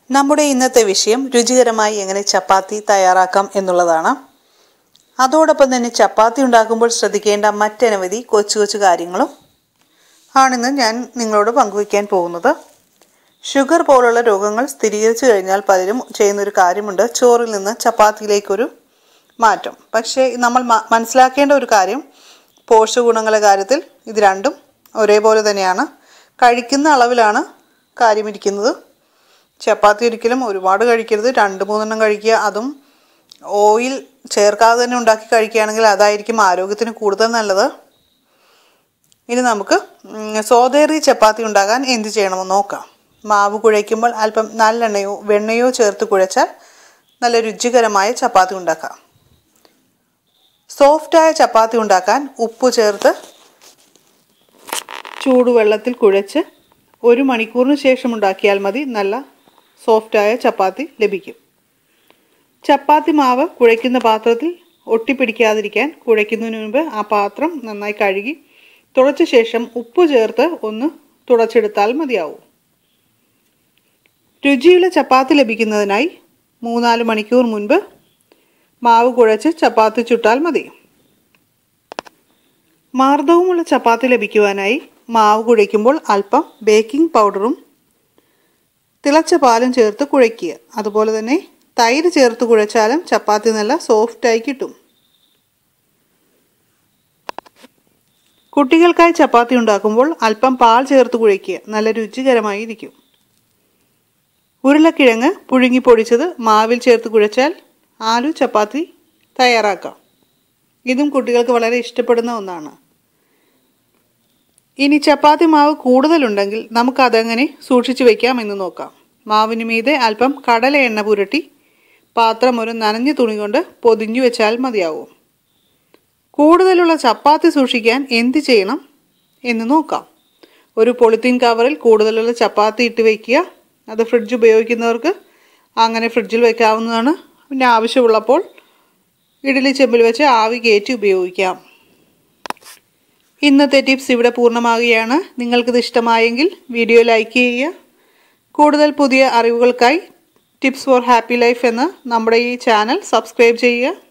നമ്മുടെ ഇന്നത്തെ വിഷയം രുചികരമായി എങ്ങനെ ചപ്പാത്തി തയ്യാറാക്കാം എന്നുള്ളതാണ് അതോടൊപ്പം തന്നെ ചപ്പാത്തി ഉണ്ടാക്കുമ്പോൾ ശ്രദ്ധിക്കേണ്ട മറ്റനവധി കൊച്ചു കൊച്ചു കാര്യങ്ങളും ആണിന്ന് ഞാൻ നിങ്ങളോട് പങ്കുവയ്ക്കാൻ പോകുന്നത് ഷുഗർ പോലുള്ള രോഗങ്ങൾ സ്ഥിരീകരിച്ചു കഴിഞ്ഞാൽ പലരും ചെയ്യുന്നൊരു കാര്യമുണ്ട് ചോറിൽ നിന്ന് ചപ്പാത്തിയിലേക്കൊരു മാറ്റം പക്ഷേ നമ്മൾ മ- മനസ്സിലാക്കേണ്ട ഒരു കാര്യം പോഷകഗുണങ്ങളുടെ കാര്യത്തിൽ ഇത് രണ്ടും ഒരേപോലെ തന്നെയാണ് കഴിക്കുന്ന അളവിലാണ് കാര്യമിരിക്കുന്നത് ചപ്പാത്തി ഒരിക്കലും ഒരുപാട് കഴിക്കരുത് രണ്ട് മൂന്നെണ്ണം കഴിക്കുക അതും ഓയിൽ ചേർക്കാതെ തന്നെ ഉണ്ടാക്കി കഴിക്കുകയാണെങ്കിൽ അതായിരിക്കും ആരോഗ്യത്തിന് കൂടുതൽ നല്ലത് ഇനി നമുക്ക് ഉം, സോതേറി ചപ്പാത്തി ഉണ്ടാകാൻ എന്ത് ചെയ്യണമെന്ന് നോക്കാം മാവ് കുഴയ്ക്കുമ്പോൾ അല്പം നല്ലെണ്ണയോ വെണ്ണയോ ചേർത്ത് കുഴച്ചാൽ നല്ല രുചികരമായ ചപ്പാത്തി ഉണ്ടാക്കാം സോഫ്റ്റായ ചപ്പാത്തി ഉണ്ടാക്കാൻ ഉപ്പ് ചേർത്ത് ചൂടുവെള്ളത്തിൽ കുഴച്ച് ഒരു മണിക്കൂറിന് ശേഷം ഉണ്ടാക്കിയാൽ മതി നല്ല സോഫ്റ്റായ ചപ്പാത്തി ലഭിക്കും ചപ്പാത്തി മാവ് കുഴയ്ക്കുന്ന പാത്രത്തിൽ ഒട്ടിപ്പിടിക്കാതിരിക്കാൻ കുഴയ്ക്കുന്നതിന് മുൻപ് ആ പാത്രം നന്നായി കഴുകി തുടച്ച ശേഷം ഉപ്പ് ചേർത്ത് ഒന്ന് തുടച്ചെടുത്താൽ മതിയാവും രുചിയുള്ള ചപ്പാത്തി ലഭിക്കുന്നതിനായി മൂന്നാല് മണിക്കൂർ മുൻപ് മാവ് കുഴച്ച് ചപ്പാത്തി ചുട്ടാൽ മതി മാർദ്ദവുമുള്ള ചപ്പാത്തി ലഭിക്കുവാനായി മാവ് കുഴയ്ക്കുമ്പോൾ അല്പം ബേക്കിംഗ് പൗഡറും തിളച്ച പാലും ചേർത്ത് കുഴയ്ക്കുക അതുപോലെ തന്നെ തൈര് ചേർത്ത് കുഴച്ചാലും ചപ്പാത്തി നല്ല സോഫ്റ്റായി കിട്ടും കുട്ടികൾക്കായി ചപ്പാത്തി ഉണ്ടാക്കുമ്പോൾ അല്പം പാൽ ചേർത്ത് കുഴയ്ക്കുക നല്ല രുചികരമായി ഇരിക്കും ഉരുളക്കിഴങ്ങ് പുഴുങ്ങി പൊടിച്ചത് മാവിൽ ചേർത്ത് കുഴച്ചാൽ ആലു ചപ്പാത്തി തയ്യാറാക്കാം ഇതും കുട്ടികൾക്ക് വളരെ ഇഷ്ടപ്പെടുന്ന ഒന്നാണ് ഇനി ചപ്പാത്തി മാവ് കൂടുതലുണ്ടെങ്കിൽ നമുക്കതെങ്ങനെ സൂക്ഷിച്ചു വെക്കാം എന്ന് നോക്കാം മാവിന് മീതെ അല്പം കടല എണ്ണ പുരട്ടി പാത്രം ഒരു നനഞ്ഞ തുണി കൊണ്ട് പൊതിഞ്ഞു വെച്ചാൽ മതിയാവും കൂടുതലുള്ള ചപ്പാത്തി സൂക്ഷിക്കാൻ എന്ത് ചെയ്യണം എന്ന് നോക്കാം ഒരു പൊളിത്തീൻ കവറിൽ കൂടുതലുള്ള ചപ്പാത്തി ഇട്ട് വയ്ക്കുക അത് ഫ്രിഡ്ജ് ഉപയോഗിക്കുന്നവർക്ക് അങ്ങനെ ഫ്രിഡ്ജിൽ വെക്കാവുന്നതാണ് പിന്നെ ആവശ്യമുള്ളപ്പോൾ ഇഡ്ഡലി ചെമ്പിൽ വെച്ച് ആവി കയറ്റി ഉപയോഗിക്കാം ഇന്നത്തെ ടിപ്സ് ഇവിടെ പൂർണ്ണമാകുകയാണ് നിങ്ങൾക്കിത് ഇഷ്ടമായെങ്കിൽ വീഡിയോ ലൈക്ക് ചെയ്യുക കൂടുതൽ പുതിയ അറിവുകൾക്കായി ടിപ്സ് ഫോർ ഹാപ്പി ലൈഫ് എന്ന നമ്മുടെ ഈ ചാനൽ സബ്സ്ക്രൈബ് ചെയ്യുക